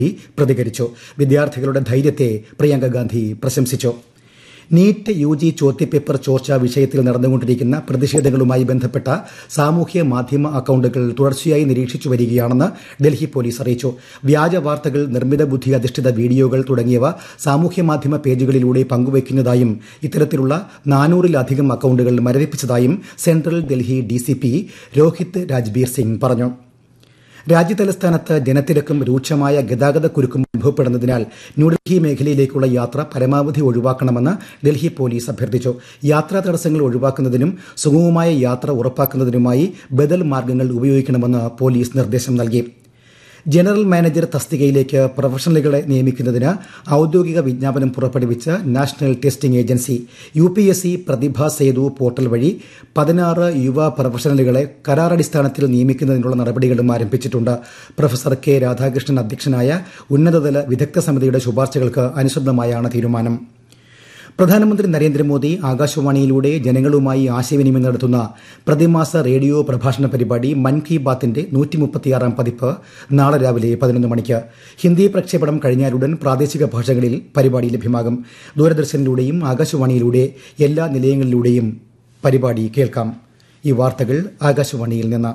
പ്രതികരിച്ചു വിദ്യാർത്ഥികളുടെ ധൈര്യത്തെ പ്രിയങ്ക ഗാന്ധി പ്രശംസിച്ചു നീറ്റ് യു ജി ചോദ്യപേപ്പർ ചോർച്ചാ വിഷയത്തിൽ നടന്നുകൊണ്ടിരിക്കുന്ന പ്രതിഷേധങ്ങളുമായി ബന്ധപ്പെട്ട സാമൂഹ്യ മാധ്യമ അക്കൌണ്ടുകൾ തുടർച്ചയായി നിരീക്ഷിച്ചു വരികയാണെന്ന് ഡൽഹി പോലീസ് അറിയിച്ചു വ്യാജ വാർത്തകൾ നിർമ്മിത ബുദ്ധി അധിഷ്ഠിത വീഡിയോകൾ തുടങ്ങിയവ സാമൂഹ്യ മാധ്യമ പേജുകളിലൂടെ പങ്കുവയ്ക്കുന്നതായും ഇത്തരത്തിലുള്ള നാനൂറിലധികം അക്കൌണ്ടുകൾ മരവിപ്പിച്ചതായും സെൻട്രൽ ഡൽഹി ഡിസിപി രോഹിത് രാജ്ബീർ സിംഗ് പറഞ്ഞു രാജ്യതലസ്ഥാനത്ത് ജനത്തിരക്കും രൂക്ഷമായ ഗതാഗതക്കുരുക്കും അനുഭവപ്പെടുന്നതിനാൽ ന്യൂഡൽഹി മേഖലയിലേക്കുള്ള യാത്ര പരമാവധി ഒഴിവാക്കണമെന്ന് ഡൽഹി പോലീസ് അഭ്യർത്ഥിച്ചു യാത്രാ തടസ്സങ്ങൾ ഒഴിവാക്കുന്നതിനും സുഗമമായ യാത്ര ഉറപ്പാക്കുന്നതിനുമായി ബദൽ മാർഗ്ഗങ്ങൾ ഉപയോഗിക്കണമെന്ന് പോലീസ് നിർദ്ദേശം നൽകി ജനറൽ മാനേജർ തസ്തികയിലേക്ക് പ്രൊഫഷണലുകളെ നിയമിക്കുന്നതിന് ഔദ്യോഗിക വിജ്ഞാപനം പുറപ്പെടുവിച്ച national testing agency U P S C Pratibha Setu portal വഴി പതിനാറ് യുവ പ്രൊഫഷണലുകളെ കരാറടിസ്ഥാനത്തിൽ നിയമിക്കുന്നതിനുള്ള നടപടികളും ആരംഭിച്ചിട്ടുണ്ട് പ്രൊഫസർ കെ രാധാകൃഷ്ണൻ അധ്യക്ഷനായ ഉന്നതതല വിദഗ്ധ സമിതിയുടെ ശുപാർശകൾക്ക് അനുസൃതമായാണ് തീരുമാനം പ്രധാനമന്ത്രി നരേന്ദ്രമോദി ആകാശവാണിയിലൂടെ ജനങ്ങളുമായി ആശയവിനിമയം നടത്തുന്ന പ്രതിമാസ റേഡിയോ പ്രഭാഷണ പരിപാടി മൻ കി ബാത്തിന്റെ നൂറ്റിമുപ്പത്തിയാറാം പതിപ്പ് നാളെ രാവിലെ പതിനൊന്ന് മണിക്ക് ഹിന്ദി പ്രക്ഷേപണം കഴിഞ്ഞാലുടൻ പ്രാദേശിക ഭാഷകളിൽ പരിപാടി ലഭ്യമാകും ദൂരദർശനിലൂടെയും ആകാശവാണിയിലൂടെ എല്ലാ നിലയങ്ങളിലൂടെയും പരിപാടി കേൾക്കാം ഈ വാർത്തകൾ ആകാശവാണിയിൽ നിന്ന്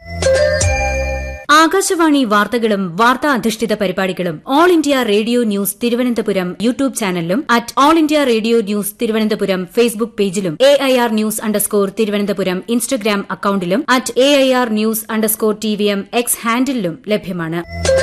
ആകാശവാണി വാർത്തകളും വാർത്താ അധിഷ്ഠിത പരിപാടികളും All India Radio News Thiruvananthapuram YouTube ചാനലിലും at All India Radio News Thiruvananthapuram Facebook പേജിലും A I R news underscore Thiruvananthapuram Instagram അക്കൌണ്ടിലും at A I R news underscore T V M X ഹാൻഡിലും ലഭ്യമാണ്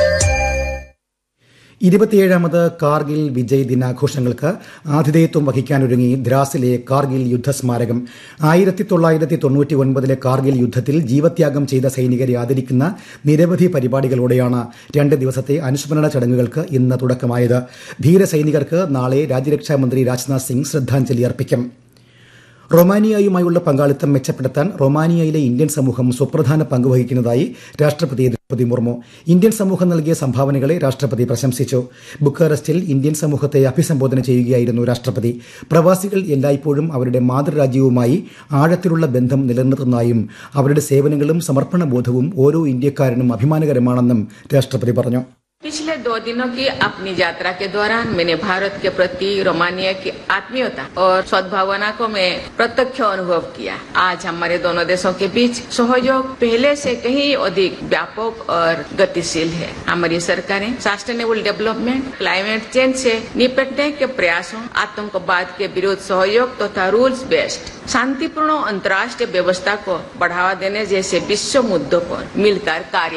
ഇരുപത്തിയേഴാമത് കാർഗിൽ വിജയ് ദിനാഘോഷങ്ങൾക്ക് ആതിഥേയത്വം വഹിക്കാനൊരുങ്ങി ദ്രാസിലെ കാർഗിൽ യുദ്ധസ്മാരകം ആയിരത്തി തൊള്ളായിരത്തി തൊണ്ണൂറ്റി ഒൻപതിലെ കാർഗിൽ യുദ്ധത്തിൽ ജീവത്യാഗം ചെയ്ത സൈനികരെ ആദരിക്കുന്ന നിരവധി പരിപാടികളോടെയാണ് രണ്ട് ദിവസത്തെ അനുസ്മരണ ചടങ്ങുകൾക്ക് ഇന്ന് തുടക്കമായത് ധീര സൈനികർക്ക് നാളെ രാജ്യരക്ഷാമന്ത്രി രാജ്നാഥ് സിംഗ് ശ്രദ്ധാഞ്ജലി അർപ്പിക്കും റൊമാനിയയുമായുള്ള പങ്കാളിത്തം മെച്ചപ്പെടുത്താൻ റൊമാനിയയിലെ ഇന്ത്യൻ സമൂഹം സുപ്രധാന പങ്ക് വഹിക്കുന്നതായി രാഷ്ട്രപതി ദ്രൗപദി മുർമു ഇന്ത്യൻ സമൂഹം നൽകിയ സംഭാവനകളെ രാഷ്ട്രപതി പ്രശംസിച്ചു ബുക്കാറസ്റ്റിൽ ഇന്ത്യൻ സമൂഹത്തെ അഭിസംബോധന ചെയ്യുകയായിരുന്നു രാഷ്ട്രപതി പ്രവാസികൾ എല്ലായ്പ്പോഴും അവരുടെ മാതൃരാജ്യവുമായി ആഴത്തിലുള്ള ബന്ധം നിലനിർത്തുന്നതായും അവരുടെ സേവനങ്ങളും സമർപ്പണബോധവും ഓരോ ഇന്ത്യക്കാരനും അഭിമാനകരമാണെന്നും രാഷ്ട്രപതി പറഞ്ഞു पिछले दो दिनों की अपनी यात्रा के दौरान मैंने भारत के प्रति रोमानिया की आत्मीयता और सद्भावना को मैं प्रत्यक्ष अनुभव किया आज हमारे दोनों देशों के बीच सहयोग पहले से कहीं अधिक व्यापक और गतिशील है हमारी सरकारें सस्टेनेबल डेवलपमेंट क्लाइमेट चेंज से निपटने के प्रयासों आतंकवाद के विरुद्ध सहयोग तथा रूल्स बेस्ड शांतिपूर्ण अंतर्राष्ट्रीय व्यवस्था को बढ़ावा देने जैसे विश्व मुद्दों पर मिलकर कार्य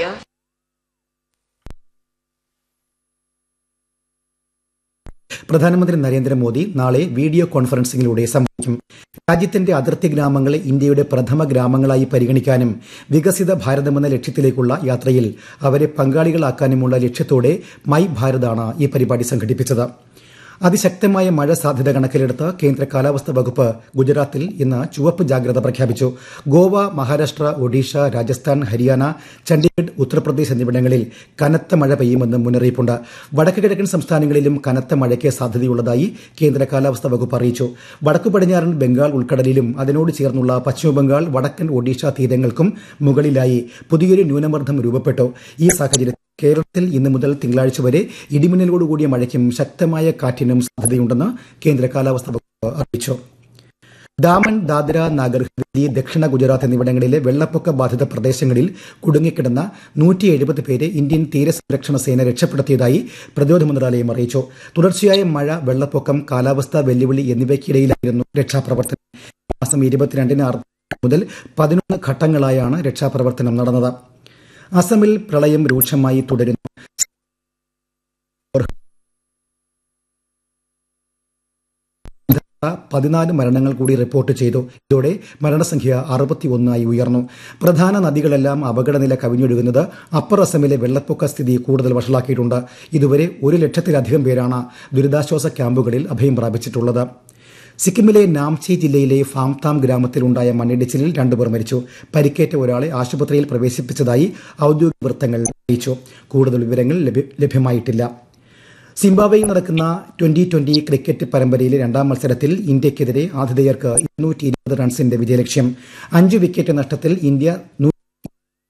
പ്രധാനമന്ത്രി നരേന്ദ്രമോദി നാളെ വീഡിയോ കോൺഫറൻസിംഗിലൂടെ സംവദിക്കും രാജ്യത്തിന്റെ അതിർത്തി ഗ്രാമങ്ങളെ ഇന്ത്യയുടെ പ്രഥമ ഗ്രാമങ്ങളായി പരിഗണിക്കാനും വികസിത ഭാരതമെന്ന ലക്ഷ്യത്തിലേക്കുള്ള യാത്രയിൽ അവരെ പങ്കാളികളാക്കാനുമുള്ള ലക്ഷ്യത്തോടെ മൈ ഭാരതാണ് ഈ പരിപാടി സംഘടിപ്പിച്ചത് അതിശക്തമായ മഴ സാധ്യത കണക്കിലെടുത്ത് കേന്ദ്ര കാലാവസ്ഥാ വകുപ്പ് ഗുജറാത്തിൽ ഇന്ന് ചുവപ്പ് ജാഗ്രത പ്രഖ്യാപിച്ചു ഗോവ മഹാരാഷ്ട്ര ഒഡീഷ രാജസ്ഥാൻ ഹരിയാന ചണ്ഡീഗഡ് ഉത്തർപ്രദേശ് എന്നിവിടങ്ങളിൽ കനത്ത മഴ പെയ്യുമെന്ന് മുന്നറിയിപ്പുണ്ട് വടക്ക് കിഴക്കൻ സംസ്ഥാനങ്ങളിലും കനത്ത മഴയ്ക്ക് സാധ്യതയുള്ളതായി കേന്ദ്ര കാലാവസ്ഥാ വകുപ്പ് അറിയിച്ചു വടക്കു പടിഞ്ഞാറൻ ബംഗാൾ ഉൾക്കടലിലും അതിനോട് ചേർന്നുള്ള പശ്ചിമബംഗാൾ വടക്കൻ ഒഡീഷ തീരങ്ങൾക്കും മുകളിലായി പുതിയൊരു ന്യൂനമർദ്ദം രൂപപ്പെട്ടു ഈ സാഹചര്യത്തിൽ കേരളത്തിൽ ഇന്ന് മുതൽ തിങ്കളാഴ്ച വരെ ഇടിമിന്നലോടുകൂടിയ മഴയ്ക്കും ശക്തമായ കാറ്റിനും സാധ്യതയുണ്ടെന്ന് കേന്ദ്ര കാലാവസ്ഥാ വകുപ്പ് അറിയിച്ചു ദാമൻ ദാദ്ര നാഗർ ഹവേലി ദക്ഷിണ ഗുജറാത്ത് എന്നിവിടങ്ങളിലെ വെള്ളപ്പൊക്ക ബാധിത പ്രദേശങ്ങളിൽ കുടുങ്ങിക്കിടന്ന നൂറ്റി എഴുപത് പേരെ ഇന്ത്യൻ തീരസംരക്ഷണ സേന രക്ഷപ്പെടുത്തിയതായി പ്രതിരോധ മന്ത്രാലയം അറിയിച്ചു തുടർച്ചയായ മഴ വെള്ളപ്പൊക്കം കാലാവസ്ഥാ വെല്ലുവിളി എന്നിവയ്ക്കിടയിലായിരുന്നു രക്ഷാപ്രവർത്തനം മാസം ഇരുപത്തിരണ്ടിന് മുതൽ പതിനൊന്ന് ഘട്ടങ്ങളായാണ് രക്ഷാപ്രവർത്തനം നടന്നത് അസമിൽ പ്രളയം രൂക്ഷമായി തുടരുന്നു പതിനാല് മരണങ്ങൾ കൂടി റിപ്പോർട്ട് ചെയ്തു ഇതോടെ മരണസംഖ്യ അറുപത്തിയൊന്നായി ഉയർന്നു പ്രധാന നദികളെല്ലാം അപകടനില കവിഞ്ഞൊഴുകുന്നത് അപ്പർ അസമിലെ വെള്ളപ്പൊക്ക സ്ഥിതി കൂടുതൽ വഷളാക്കിയിട്ടുണ്ട് ഇതുവരെ ഒരു ലക്ഷത്തിലധികം പേരാണ് ദുരിതാശ്വാസ ക്യാമ്പുകളിൽ അഭയം പ്രാപിച്ചിട്ടുള്ളത് സിക്കിമിലെ നാംചി ജില്ലയിലെ ഫാംതാം ഗ്രാമത്തിലുണ്ടായ മണ്ണിടിച്ചിലിൽ രണ്ടുപേർ മരിച്ചു പരിക്കേറ്റ ഒരാളെ ആശുപത്രിയിൽ പ്രവേശിപ്പിച്ചതായി ഔദ്യോഗിക വൃത്തങ്ങൾ അറിയിച്ചു കൂടുതൽ വിവരങ്ങൾ ലഭ്യമായിട്ടില്ല സിംബാബ്വേയിൽ നടക്കുന്ന ട്വന്റി ട്വന്റി ക്രിക്കറ്റ് പരമ്പരയിലെ രണ്ടാം മത്സരത്തിൽ ഇന്ത്യയ്ക്കെതിരെ ആതിഥേയർക്ക് ഇരുന്നൂറ്റി ഇരുപത് റൺസിന്റെ വിജയലക്ഷ്യം അഞ്ച് വിക്കറ്റ് നഷ്ടത്തിൽ ഇന്ത്യ